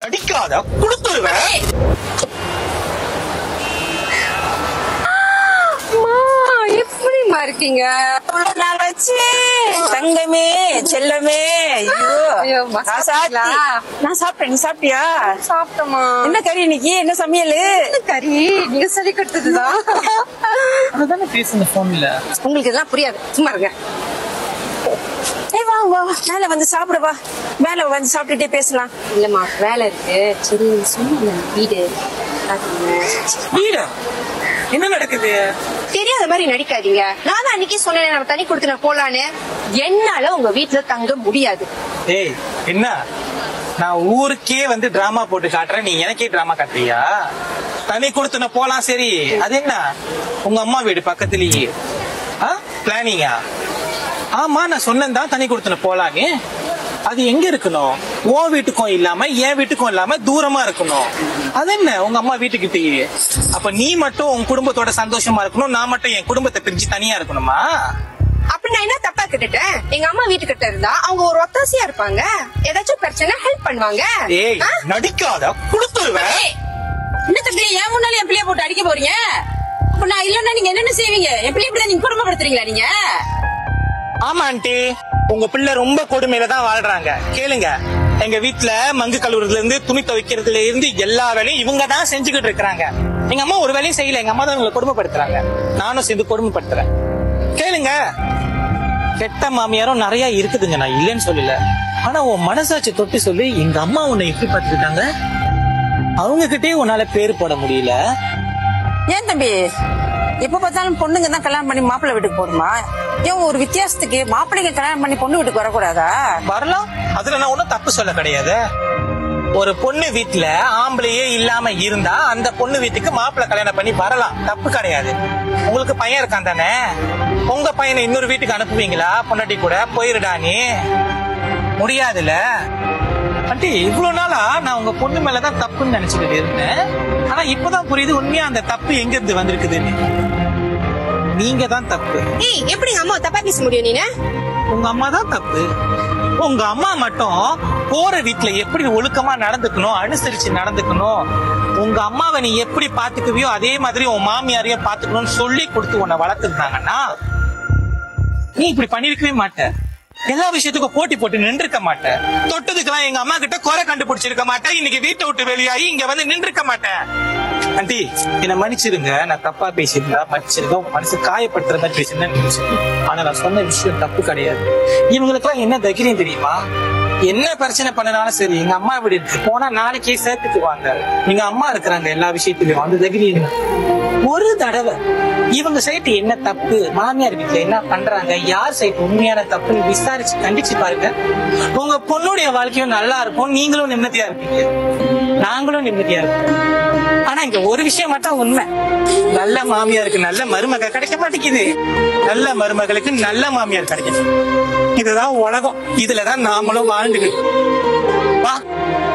அடிக்காத கொடுத்துருவேன் எப்படிமா இருக்கீங்க இவ்வளவு நாள் வச்சு தங்கமே செல்லமே ஐயோ ஐயோ, அம்மா, நான் சாப்பிட்டீங்களா? சாப்பிட்டேன் நான் சாப்பிட்டேன் நீ சாப்பிட்டியா சாப்பிட்டோமா என்ன கறி இன்னைக்கு என்ன சமையல் கறி நீங்க சொல்லி கொடுத்ததுதான் அதுதானே பேசுங்க போன்ல உங்களுக்கு இதெல்லாம் புரியாது சும்மா இருங்க ஏய் வா வா வா. மேல வந்து சாப்பிடு வா மேல வந்து சாப்பிட்டுட்டே பேசலாம் இல்லம்மா வேலை இருக்கு சரி சொன்ன வீடு அது வீடா என்ன நடக்குது தெரியாத மாதிரி நடிக்காதீங்க நான் தான் அன்னைக்கே சொன்னேன் நம்ம தனி கொடுத்து நான் போலான்னு என்னால உங்க வீட்டுல தங்க முடியாது ஏய் என்ன நான் ஊருக்கே வந்து டிராமா போட்டு காட்டுறேன் நீ எனக்கே டிராமா காட்டுறியா தனி கொடுத்துன போலாம் சரி அது என்ன உங்க அம்மா வீடு பக்கத்துலயே பிளானிங்கா ஆமா நான் சொன்னேன் தான் தனி கொடுத்துன போலான்னு அது எங்க இருக்கணும் உன் வீட்டுக்கும் இல்லாம என் வீட்டுக்கும் இல்லாம தூரமா இருக்கணும் அது என்ன உங்க அம்மா வீட்டுக்கிட்டயே அப்ப நீ மட்டும் உன் குடும்பத்தோட சந்தோஷமா இருக்கணும் நான் மட்டும் என் குடும்பத்தை பிரிஞ்சு தனியா இருக்கணுமா அப்படி நான் என்ன தப்பா கேட்டுட்டேன் எங்க அம்மா வீட்டுக்கிட்ட இருந்தா அவங்க ஒரு ஒத்தாசியா இருப்பாங்க ஏதாச்சும் பிரச்சனை ஹெல்ப் பண்ணுவாங்க ஏய் ஆ? நடிக்காத கொடுத்துருவேன் என்ன தம்பி என் முன்னால என் பிள்ளைய போட்டு அடிக்க போறீங்க அப்ப நான் இல்லன்னா நீங்க என்னென்ன செய்வீங்க என் பிள்ளை இப்படி நீங்க குடும்பப்படுத்துறீங்களா நீங்க ஆமா ஆண்டி உங்க பிள்ளை ரொம்ப கொடுமையில தான் வாழ்றாங்க கேளுங்க எங்க வீட்ல மங்கு கழுவுறதுல இருந்து துணி துவைக்கிறதுல இருந்து எல்லா வேலையும் இவங்க தான் செஞ்சுக்கிட்டு இருக்காங்க எங்க அம்மா ஒரு வேலையும் செய்யல எங்க அம்மா தான் இவங்களை கொடுமைப்படுத்துறாங்க நானும் சேர்ந்து கொடுமைப்படுத்துறேன் கேளுங்க கெட்ட மாமியாரும் நிறைய இருக்குதுங்க நான் இல்லைன்னு சொல்லல ஆனா உன் மனசாட்சி தொட்டு சொல்லி எங்க அம்மா உன்னை எப்படி பார்த்துக்கிட்டாங்க அவங்க கிட்டே உன்னால பேர் போட முடியல ஏன் தம்பி எப்ப பார்த்தாலும் பொண்ணுங்க தான் கல்யாணம் பண்ணி மாப்பிள்ளை வீட்டுக்கு போடுமா ஏன் ஒரு வித்தியாசத்துக்கு மாப்பிள்ளைங்க கல்யாணம் பண்ணி பொண்ணு வீட்டுக்கு வரக்கூடாதா வரலாம் அதுல நான் ஒண்ணும் தப்பு சொல்ல கிடையாது ஒரு பொண்ணு வீட்டுல ஆம்பளையே இல்லாம இருந்தா அந்த பொண்ணு வீட்டுக்கு மாப்பிள்ளை கல்யாணம் பண்ணி வரலாம் தப்பு கிடையாது உங்களுக்கு பையன் இருக்கான் தானே உங்க பையனை இன்னொரு வீட்டுக்கு அனுப்புவீங்களா பொண்டாட்டி கூட போயிருடா நீ முடியாதுல்ல ஆண்டி இவ்வளவு நாளா நான் உங்க பொண்ணு மேலதான் தப்புன்னு நினைச்சுக்கிட்டு இருந்தேன் ஆனா இப்பதான் புரியுது உண்மையா அந்த தப்பு எங்க இருந்து வந்திருக்குதுன்னு நீங்க தான் தப்பு ஏய் எப்படி எங்க அம்மா தப்பா பேச முடியும் நீனு உங்க அம்மா தான் தப்பு உங்க அம்மா மட்டும் போற வீட்டுல எப்படி ஒழுக்கமா நடந்துக்கணும் அனுசரிச்சு நடந்துக்கணும் உங்க அம்மாவை நீ எப்படி பாத்துக்குவியோ அதே மாதிரி உன் மாமியாரையும் பாத்துக்கணும்னு சொல்லி கொடுத்து உன்னை வளர்த்துருந்தாங்கன்னா நீ இப்படி பண்ணிருக்கவே மாட்ட எல்லா விஷயத்துக்கும் போட்டி போட்டு நின்றுக்க மாட்ட தொட்டதுக்கெல்லாம் எங்க அம்மா கிட்ட குறை கண்டுபிடிச்சிருக்க மாட்டேன் இன்னைக்கு வீட்டை விட்டு வெளியாகி இங்க வந்து நின்றுக்க மாட்டேன் ஆண்டி என்ன மன்னிச்சிருங்க நான் தப்பா பேசியிருந்தா மன்னிச்சிருங்க உங்க மனசு காயப்படுத்துற மாதிரி பேசியிருந்தேன் ஆனா நான் சொன்ன விஷயம் தப்பு கிடையாது இவங்களுக்கெல்லாம் என்ன தைரியம் தெரியுமா என்ன பிரச்சனை பண்ணனாலும் சரி எங்க அம்மா வீடு இருக்கு போனா நாளைக்கே சேர்த்துக்குவாங்க எங்க அம்மா இருக்கிறாங்க எல்லா விஷயத்திலயும் அந்த தைரியம் இருக்கு. ஒரு தடவை இவங்க சைட்டு என்ன தப்பு மாமியார் வீட்டுல என்ன பண்றாங்க யார் சைட்டு உண்மையான தப்புன்னு விசாரிச்சு கண்டிச்சு பாருங்க உங்க பொண்ணுடைய வாழ்க்கையும் நல்லா இருக்கும் நீங்களும் நிம்மதியா இருப்பீங்க நாங்களும் நிம்மதியா இருப்போம் ஆனா இங்க ஒரு விஷயம் மட்டும் உண்மை நல்ல மாமியாருக்கு நல்ல மருமக கிடைக்க மாட்டேங்குது நல்ல மருமகளுக்கு நல்ல மாமியார் கிடைக்குது இதுதான் உலகம் இதுலதான் நாமளும் வாழ்ந்துக்கிட்டு வா